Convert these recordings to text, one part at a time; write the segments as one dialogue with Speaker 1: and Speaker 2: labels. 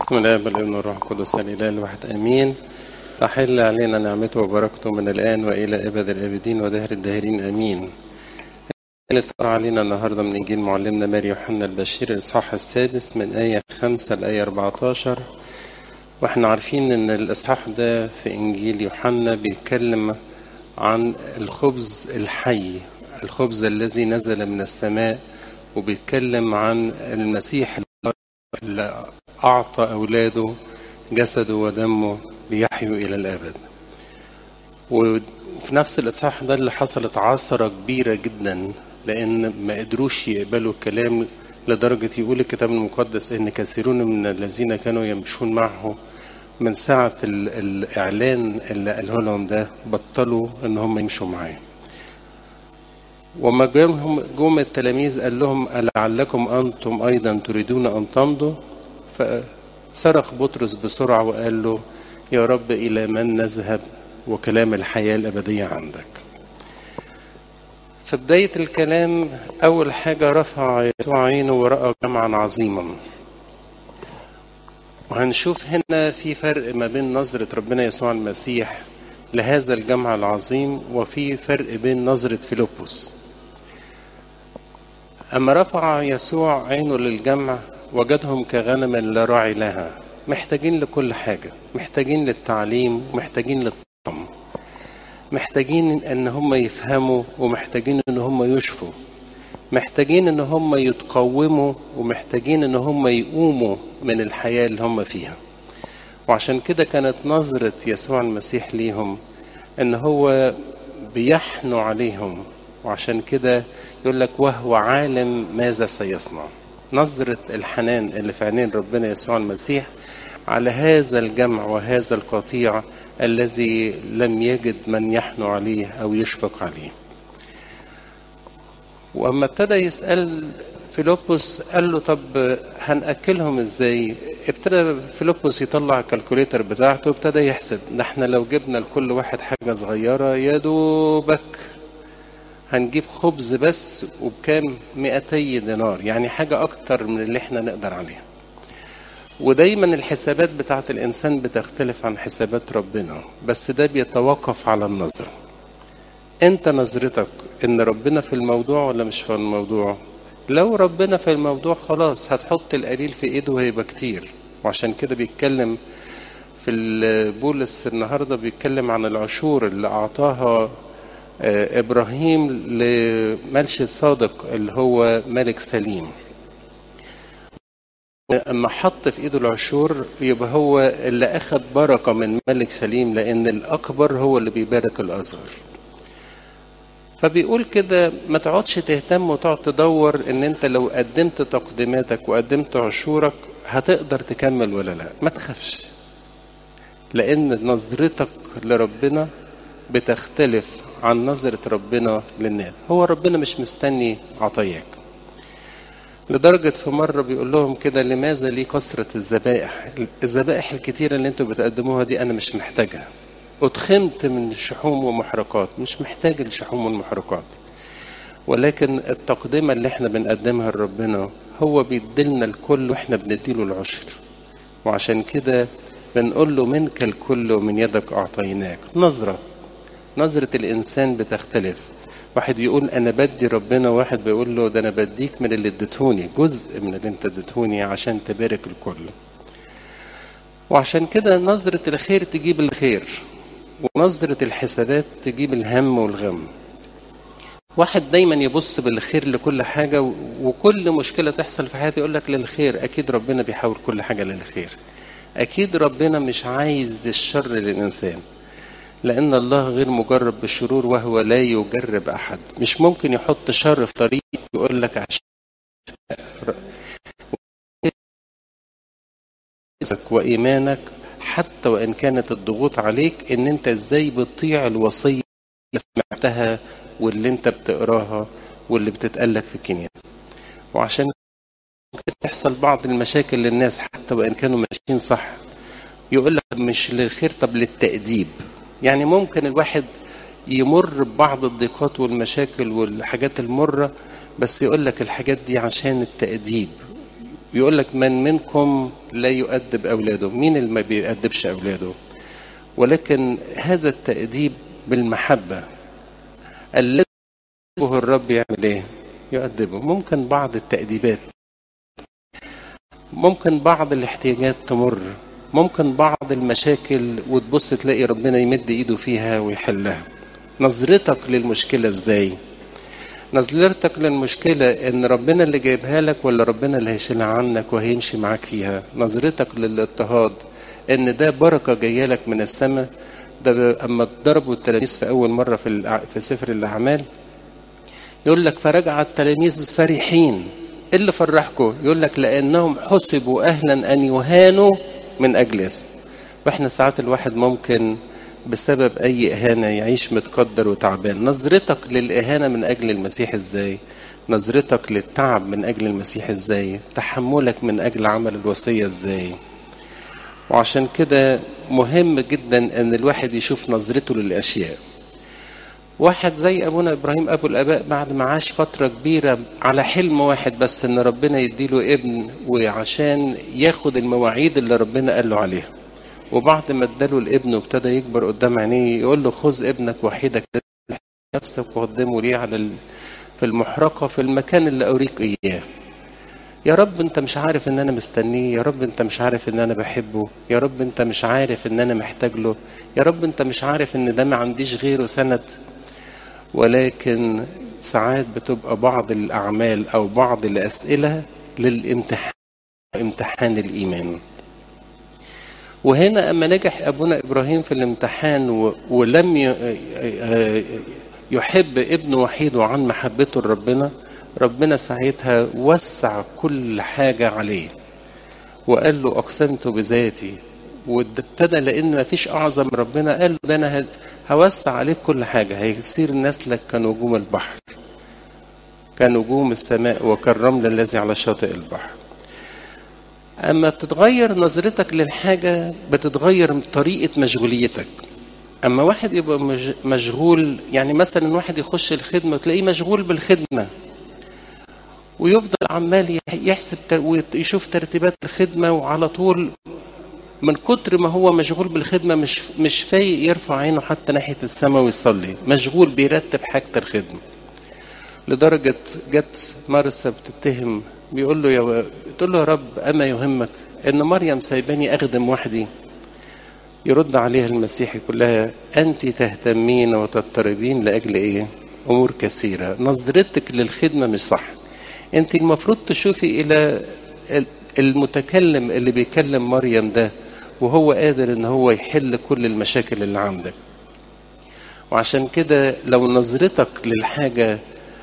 Speaker 1: بسم الله والابن والروح القدس الاله الواحد امين تحل علينا نعمته وبركته من الان والى ابد الابدين ودهر الداهرين امين اللي تقرا علينا النهارده من انجيل معلمنا ماري يوحنا البشير الاصحاح السادس من ايه 5 لايه 14 واحنا عارفين ان الاصحاح ده في انجيل يوحنا بيتكلم عن الخبز الحي الخبز الذي نزل من السماء وبيتكلم عن المسيح اللي أعطى أولاده جسده ودمه ليحيوا إلى الأبد وفي نفس الإصحاح ده اللي حصلت عثرة كبيرة جدا لأن ما قدروش يقبلوا الكلام لدرجة يقول الكتاب المقدس إن كثيرون من الذين كانوا يمشون معه من ساعة الإعلان اللي قاله لهم ده بطلوا إن هم يمشوا معاه وما جم جم التلاميذ قال لهم لعلكم أنتم أيضا تريدون أن تمضوا فصرخ بطرس بسرعة وقال له يا رب إلى من نذهب وكلام الحياة الأبدية عندك في بداية الكلام أول حاجة رفع يسوع عينه ورأى جمعا عظيما وهنشوف هنا في فرق ما بين نظرة ربنا يسوع المسيح لهذا الجمع العظيم وفي فرق بين نظرة فيلبس أما رفع يسوع عينه للجمع وجدهم كغنم لا راعي لها محتاجين لكل حاجة محتاجين للتعليم ومحتاجين للطعم محتاجين ان هم يفهموا ومحتاجين ان هم يشفوا محتاجين ان هم يتقوموا ومحتاجين ان هم يقوموا من الحياة اللي هم فيها وعشان كده كانت نظرة يسوع المسيح ليهم ان هو بيحنوا عليهم وعشان كده يقول لك وهو عالم ماذا سيصنع نظرة الحنان اللي في عينين ربنا يسوع المسيح على هذا الجمع وهذا القطيع الذي لم يجد من يحنو عليه أو يشفق عليه وأما ابتدى يسأل فيلبس قال له طب هنأكلهم ازاي ابتدى فيلبس يطلع الكالكوليتر بتاعته وابتدى يحسب ده احنا لو جبنا لكل واحد حاجة صغيرة يا دوبك هنجيب خبز بس وبكام 200 دينار يعني حاجة أكتر من اللي احنا نقدر عليها ودايما الحسابات بتاعت الإنسان بتختلف عن حسابات ربنا بس ده بيتوقف على النظرة انت نظرتك ان ربنا في الموضوع ولا مش في الموضوع لو ربنا في الموضوع خلاص هتحط القليل في ايده وهيبقى كتير وعشان كده بيتكلم في بولس النهارده بيتكلم عن العشور اللي اعطاها ابراهيم لملش الصادق اللي هو ملك سليم اما حط في ايده العشور يبقى هو اللي اخذ بركه من ملك سليم لان الاكبر هو اللي بيبارك الاصغر فبيقول كده ما تقعدش تهتم وتقعد تدور ان انت لو قدمت تقديماتك وقدمت عشورك هتقدر تكمل ولا لا ما تخافش لان نظرتك لربنا بتختلف عن نظرة ربنا للناس هو ربنا مش مستني عطاياك لدرجة في مرة بيقول لهم كده لماذا لي كثرة الذبائح الذبائح الكتيرة اللي انتوا بتقدموها دي أنا مش محتاجها أتخمت من الشحوم ومحرقات مش محتاج الشحوم والمحرقات ولكن التقدمة اللي احنا بنقدمها لربنا هو بيديلنا الكل واحنا بنديله العشر وعشان كده بنقول له منك الكل ومن يدك أعطيناك نظرة نظرة الإنسان بتختلف واحد يقول أنا بدي ربنا واحد بيقول له ده أنا بديك من اللي اديتهوني جزء من اللي أنت اديتهوني عشان تبارك الكل وعشان كده نظرة الخير تجيب الخير ونظرة الحسابات تجيب الهم والغم واحد دايما يبص بالخير لكل حاجة وكل مشكلة تحصل في حياته يقول لك للخير أكيد ربنا بيحاول كل حاجة للخير أكيد ربنا مش عايز الشر للإنسان لأن الله غير مجرب بالشرور وهو لا يجرب أحد مش ممكن يحط شر في طريق يقول لك عشان وإيمانك حتى وإن كانت الضغوط عليك إن أنت إزاي بتطيع الوصية اللي سمعتها واللي أنت بتقراها واللي بتتقلك في الكنيسة وعشان ممكن تحصل بعض المشاكل للناس حتى وإن كانوا ماشيين صح يقول لك مش للخير طب للتأديب يعني ممكن الواحد يمر ببعض الضيقات والمشاكل والحاجات المرة بس يقول لك الحاجات دي عشان التأديب يقول لك من منكم لا يؤدب أولاده مين اللي ما بيأدبش أولاده ولكن هذا التأديب بالمحبة الذي الرب يعمل ايه يؤدبه ممكن بعض التأديبات ممكن بعض الاحتياجات تمر ممكن بعض المشاكل وتبص تلاقي ربنا يمد ايده فيها ويحلها نظرتك للمشكلة ازاي نظرتك للمشكلة ان ربنا اللي جايبها لك ولا ربنا اللي هيشيلها عنك وهيمشي معاك فيها نظرتك للاضطهاد ان ده بركة جاية لك من السماء ده اما ضربوا التلاميذ في اول مرة في في سفر الاعمال يقول لك فرجع التلاميذ فرحين ايه اللي فرحكم يقول لك لانهم حسبوا اهلا ان يهانوا من اجل اسم واحنا ساعات الواحد ممكن بسبب اي اهانه يعيش متقدر وتعبان نظرتك للاهانه من اجل المسيح ازاي نظرتك للتعب من اجل المسيح ازاي تحملك من اجل عمل الوصيه ازاي وعشان كده مهم جدا ان الواحد يشوف نظرته للاشياء واحد زي ابونا ابراهيم ابو الاباء بعد ما عاش فتره كبيره على حلم واحد بس ان ربنا يديله ابن وعشان ياخد المواعيد اللي ربنا قال له عليها وبعد ما اداله الابن وابتدى يكبر قدام عينيه يقول له خذ ابنك وحيدك نفسك وقدمه ليه على في المحرقه في المكان اللي اوريك اياه يا رب انت مش عارف ان انا مستنيه يا رب انت مش عارف ان انا بحبه يا رب انت مش عارف ان انا محتاج له يا رب انت مش عارف ان ده ما عنديش غيره سند ولكن ساعات بتبقى بعض الأعمال أو بعض الأسئلة للامتحان امتحان الإيمان وهنا أما نجح أبونا إبراهيم في الامتحان ولم يحب ابنه وحيده عن محبته لربنا ربنا ساعتها وسع كل حاجة عليه وقال له أقسمت بذاتي وابتدى لان ما فيش اعظم ربنا قال له ده انا هوسع عليك كل حاجه هيصير نسلك كنجوم البحر كنجوم السماء وكالرمل الذي على شاطئ البحر اما بتتغير نظرتك للحاجه بتتغير طريقه مشغوليتك اما واحد يبقى مشغول يعني مثلا واحد يخش الخدمه وتلاقيه مشغول بالخدمه ويفضل عمال يحسب ويشوف ترتيبات الخدمه وعلى طول من كتر ما هو مشغول بالخدمة مش مش فايق يرفع عينه حتى ناحية السماء ويصلي مشغول بيرتب حاجة الخدمة لدرجة جت مرسى بتتهم بيقول له يا بتقول له يا رب أما يهمك إن مريم سايباني أخدم وحدي يرد عليها المسيح يقول لها أنت تهتمين وتضطربين لأجل إيه؟ أمور كثيرة نظرتك للخدمة مش صح أنت المفروض تشوفي إلى المتكلم اللي بيكلم مريم ده وهو قادر ان هو يحل كل المشاكل اللي عندك وعشان كده لو نظرتك للحاجة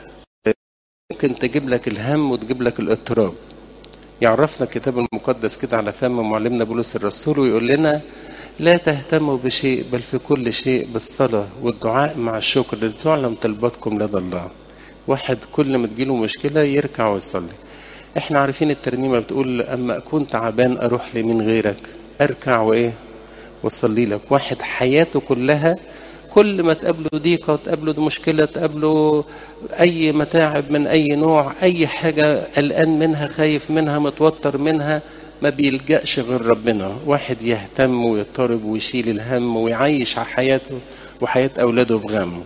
Speaker 1: ممكن تجيب لك الهم وتجيب لك الاضطراب يعرفنا الكتاب المقدس كده على فم معلمنا بولس الرسول ويقول لنا لا تهتموا بشيء بل في كل شيء بالصلاة والدعاء مع الشكر لتعلم طلباتكم لدى الله واحد كل ما تجيله مشكلة يركع ويصلي احنا عارفين الترنيمه بتقول اما اكون تعبان اروح لمين غيرك اركع وايه واصلي لك واحد حياته كلها كل ما تقابله ضيقة تقابله مشكلة تقابله أي متاعب من أي نوع أي حاجة قلقان منها خايف منها متوتر منها ما بيلجأش غير ربنا واحد يهتم ويضطرب ويشيل الهم ويعيش على حياته وحياة أولاده في غم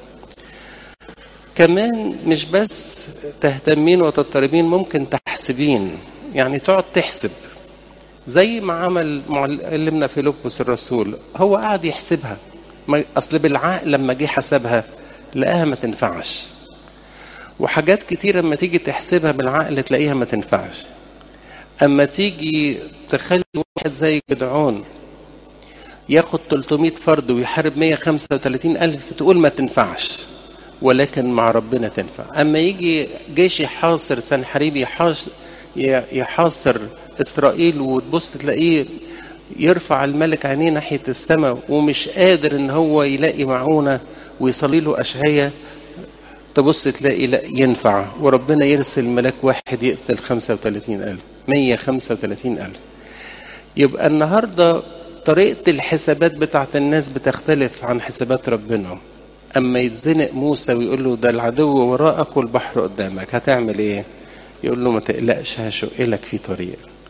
Speaker 1: كمان مش بس تهتمين وتضطربين ممكن تحسبين يعني تقعد تحسب زي ما عمل معلمنا فيلبس الرسول هو قاعد يحسبها اصل بالعقل لما جه حسبها لقاها ما تنفعش وحاجات كتيره لما تيجي تحسبها بالعقل تلاقيها ما تنفعش اما تيجي تخلي واحد زي جدعون ياخد 300 فرد ويحارب 135 ألف تقول ما تنفعش ولكن مع ربنا تنفع أما يجي جيش يحاصر سنحريب يحاصر, يحاصر إسرائيل وتبص تلاقيه يرفع الملك عينيه ناحية السماء ومش قادر ان هو يلاقي معونة ويصلي له أشعية تبص تلاقي لا ينفع وربنا يرسل ملاك واحد يقتل 35 ألف 135 ألف يبقى النهاردة طريقة الحسابات بتاعت الناس بتختلف عن حسابات ربنا أما يتزنق موسى ويقول له ده العدو وراءك والبحر قدامك هتعمل إيه؟ يقول له ما تقلقش هشق لك في طريق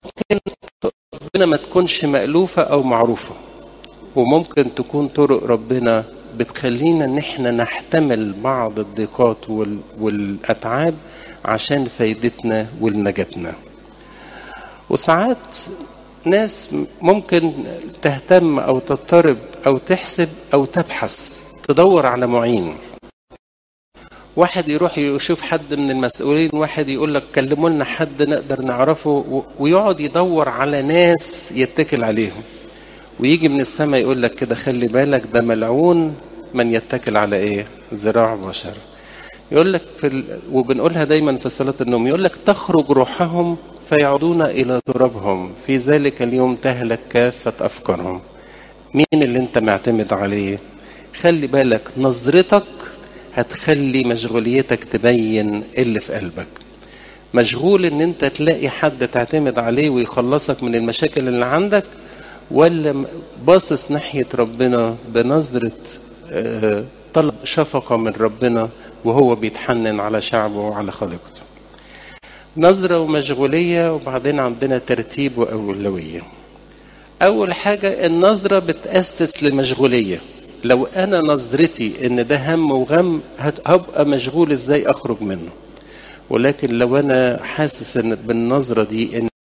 Speaker 1: ممكن ربنا ما تكونش مألوفة أو معروفة وممكن تكون طرق ربنا بتخلينا ان احنا نحتمل بعض الضيقات وال... والاتعاب عشان فايدتنا ولنجاتنا وساعات ناس ممكن تهتم او تضطرب او تحسب او تبحث تدور على معين واحد يروح يشوف حد من المسؤولين واحد يقول لك كلموا لنا حد نقدر نعرفه ويقعد يدور على ناس يتكل عليهم ويجي من السماء يقول لك كده خلي بالك ده ملعون من يتكل على ايه ذراع بشر يقول لك في ال... وبنقولها دايما في صلاة النوم يقول لك تخرج روحهم فيعودون إلى ترابهم في ذلك اليوم تهلك كافة أفكارهم مين اللي انت معتمد عليه خلي بالك نظرتك هتخلي مشغوليتك تبين اللي في قلبك مشغول ان انت تلاقي حد تعتمد عليه ويخلصك من المشاكل اللي عندك ولا باصص ناحية ربنا بنظرة طلب شفقة من ربنا وهو بيتحنن على شعبه وعلى خليقته نظرة ومشغولية وبعدين عندنا ترتيب وأولوية أول حاجة النظرة بتأسس لمشغولية لو أنا نظرتي إن ده هم وغم هبقى مشغول إزاي أخرج منه ولكن لو أنا حاسس إن بالنظرة دي إن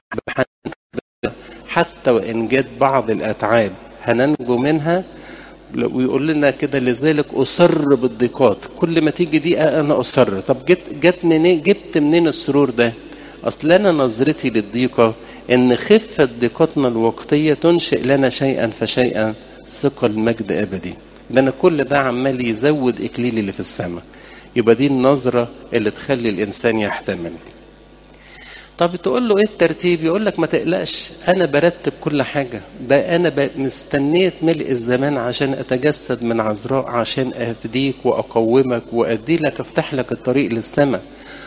Speaker 1: حتى وإن جت بعض الأتعاب هننجو منها ويقول لنا كده لذلك أصر بالضيقات كل ما تيجي دقيقة أنا أصر طب جت جت منين جبت منين السرور ده أصل أنا نظرتي للضيقة إن خفة ضيقتنا الوقتية تنشئ لنا شيئا فشيئا ثقل مجد أبدي ده أنا كل ده عمال يزود إكليلي اللي في السماء يبقى دي النظرة اللي تخلي الإنسان يحتمل طب تقول له ايه الترتيب يقول لك ما تقلقش انا برتب كل حاجه ده انا مستنيت ملء الزمان عشان اتجسد من عذراء عشان افديك واقومك وادي لك افتح لك الطريق للسماء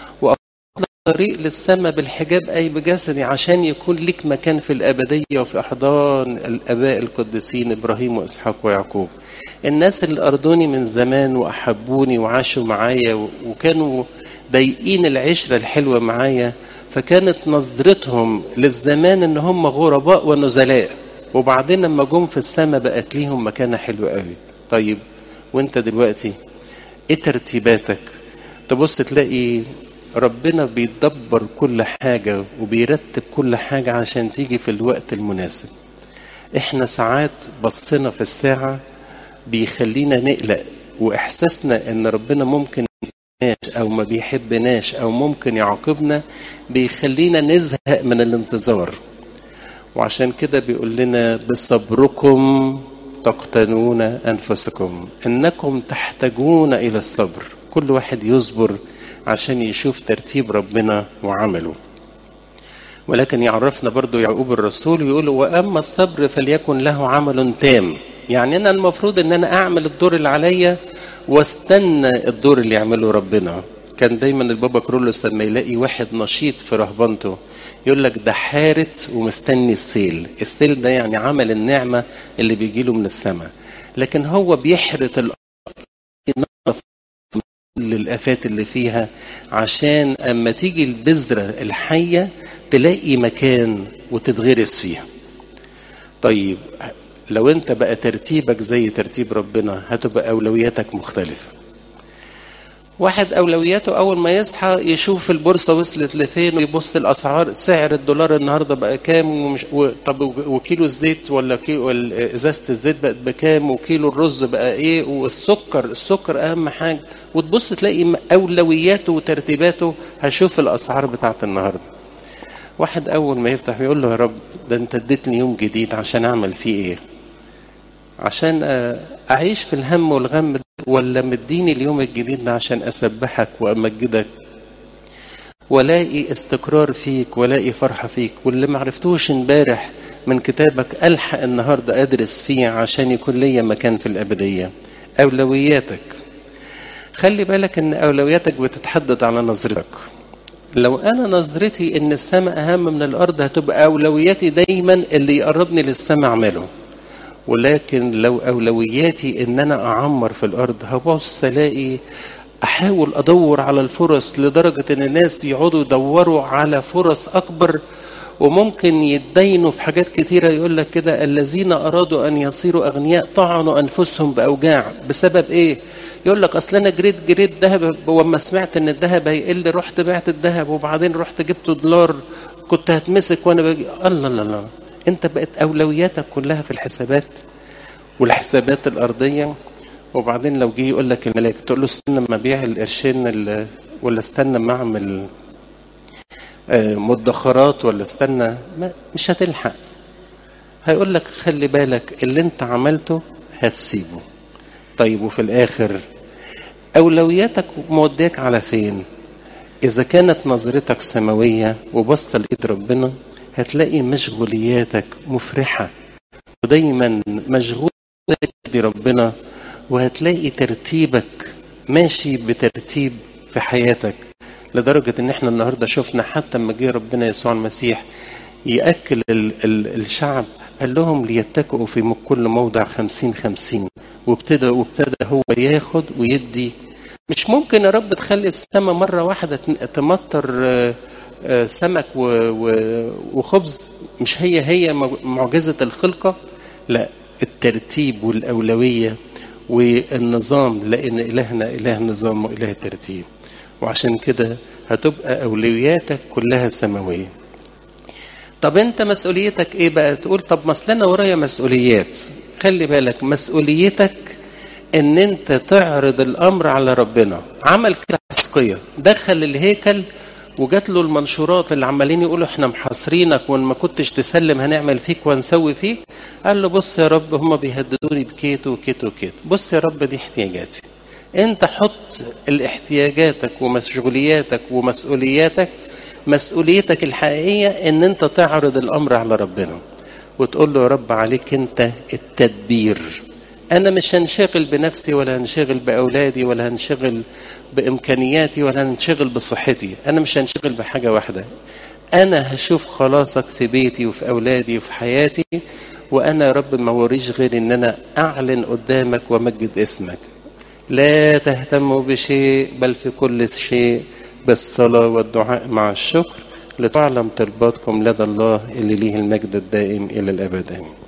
Speaker 1: الطريق للسماء بالحجاب اي بجسدي عشان يكون لك مكان في الابديه وفي احضان الاباء القديسين ابراهيم واسحاق ويعقوب الناس اللي ارضوني من زمان واحبوني وعاشوا معايا وكانوا ضايقين العشره الحلوه معايا فكانت نظرتهم للزمان ان هم غرباء ونزلاء وبعدين لما جم في السماء بقت ليهم مكانه حلوه قوي طيب وانت دلوقتي ايه ترتيباتك تبص تلاقي ربنا بيدبر كل حاجة وبيرتب كل حاجة عشان تيجي في الوقت المناسب احنا ساعات بصنا في الساعة بيخلينا نقلق واحساسنا ان ربنا ممكن او ما بيحبناش او ممكن يعاقبنا بيخلينا نزهق من الانتظار وعشان كده بيقول لنا بصبركم تقتنون انفسكم انكم تحتاجون الى الصبر كل واحد يصبر عشان يشوف ترتيب ربنا وعمله ولكن يعرفنا برضو يعقوب الرسول يقول واما الصبر فليكن له عمل تام يعني انا المفروض ان انا اعمل الدور اللي عليا واستنى الدور اللي يعمله ربنا كان دايما البابا كرولوس لما يلاقي واحد نشيط في رهبنته يقول لك ده حارت ومستني السيل السيل ده يعني عمل النعمة اللي بيجيله من السماء لكن هو بيحرت الأرض للآفات اللي فيها عشان أما تيجي البذرة الحية تلاقي مكان وتتغرس فيها طيب لو انت بقى ترتيبك زي ترتيب ربنا هتبقى أولوياتك مختلفة واحد أولوياته أول ما يصحى يشوف البورصة وصلت لفين ويبص الأسعار سعر الدولار النهاردة بقى كام ومش و... طب وكيلو الزيت ولا كيلو إزازة الزيت بقت بكام وكيلو الرز بقى إيه والسكر السكر أهم حاجة وتبص تلاقي أولوياته وترتيباته هشوف الأسعار بتاعت النهاردة واحد أول ما يفتح يقول له يا رب ده أنت اديتني يوم جديد عشان أعمل فيه إيه عشان أعيش في الهم والغم ولا مديني اليوم الجديد ده عشان أسبحك وأمجدك ولاقي استقرار فيك ولاقي فرحة فيك واللي معرفتوش امبارح من كتابك ألحق النهاردة أدرس فيه عشان يكون ليا مكان في الأبدية أولوياتك خلي بالك ان أولوياتك بتتحدد على نظرتك لو أنا نظرتي إن السماء أهم من الأرض هتبقى أولوياتي دايما اللي يقربني للسماء أعمله ولكن لو أولوياتي إن أنا أعمر في الأرض هبص ألاقي احاول ادور على الفرص لدرجه ان الناس يقعدوا يدوروا على فرص اكبر وممكن يتدينوا في حاجات كتيره يقول لك كده الذين ارادوا ان يصيروا اغنياء طعنوا انفسهم باوجاع بسبب ايه يقول لك اصل انا جريت جريت ذهب واما سمعت ان الذهب هيقل رحت بعت الذهب وبعدين رحت جبت دولار كنت هتمسك وانا باجي الله الله الله انت بقت اولوياتك كلها في الحسابات والحسابات الارضيه وبعدين لو جه يقول لك الملاك تقول له استنى ما ابيع القرشين ال- ولا استنى ما اعمل آه، مدخرات ولا استنى ما مش هتلحق هيقول لك خلي بالك اللي انت عملته هتسيبه طيب وفي الاخر اولوياتك موديك على فين اذا كانت نظرتك سماويه وبصه لايد ربنا هتلاقي مشغولياتك مفرحه ودايما مشغول دي ربنا وهتلاقي ترتيبك ماشي بترتيب في حياتك لدرجة ان احنا النهاردة شفنا حتى لما جه ربنا يسوع المسيح يأكل ال ال الشعب قال لهم ليتكئوا في كل موضع خمسين خمسين وابتدى وابتدى هو ياخد ويدي مش ممكن يا رب تخلي السماء مرة واحدة تن- تمطر آه، آه، سمك و- و- وخبز مش هي هي مع- معجزة الخلقة لا الترتيب والأولوية والنظام لأن إلهنا إله نظام وإله ترتيب وعشان كده هتبقى أولوياتك كلها سماوية طب انت مسؤوليتك ايه بقى تقول طب ما اصل انا ورايا مسؤوليات خلي بالك مسؤوليتك ان انت تعرض الامر على ربنا عمل كده حسقية دخل الهيكل وجات له المنشورات اللي عمالين يقولوا احنا محاصرينك وان ما كنتش تسلم هنعمل فيك وهنسوي فيك قال له بص يا رب هم بيهددوني بكيت وكيت وكيت بص يا رب دي احتياجاتي انت حط الاحتياجاتك ومشغولياتك ومسؤولياتك مسؤوليتك الحقيقية ان انت تعرض الامر على ربنا وتقول له يا رب عليك انت التدبير انا مش هنشغل بنفسي ولا هنشغل باولادي ولا هنشغل بامكانياتي ولا هنشغل بصحتي انا مش هنشغل بحاجه واحده انا هشوف خلاصك في بيتي وفي اولادي وفي حياتي وانا يا رب ما وريش غير ان انا اعلن قدامك وامجد اسمك لا تهتموا بشيء بل في كل شيء بالصلاه والدعاء مع الشكر لتعلم طلباتكم لدى الله اللي ليه المجد الدائم الى الابد امين